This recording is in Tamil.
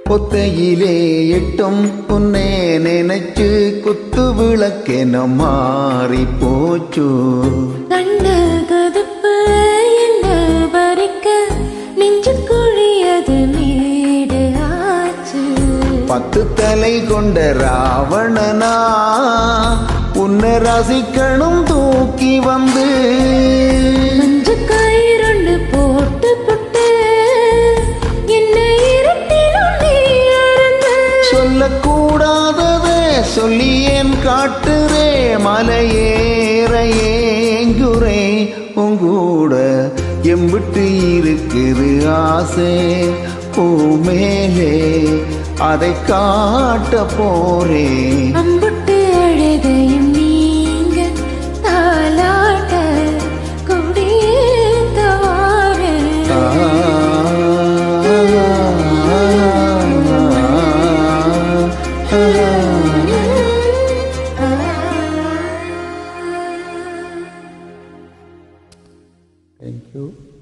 ஒத்தையிலே எட்டும் உன்னே நினைச்சு குத்து விளக்கென மாறி போச்சு கண்ணு கதுப்பு என்ன பறிக்க நெஞ்சு குழியது மேடு ஆச்சு பத்து தலை கொண்ட ராவணனா உன்னை ரசிக்கணும் தூக்கி வந்து மஞ்ச கயிறுண்டு போட்டு புட்டு என்ன இருட்டிலும் நீ அறந்து சொல்லக்கூடாததே சொல்லி ஏன் காட்டுறே மலையேற ஏங்குறே உங்கூட எம்பிட்டு இருக்குது ஆசை பூமேலே அதை காட்ட போறேன் அம்புட்டு அழகையும் நீங்க தாலாட்ட கொடியேத்தவாறு Thank you.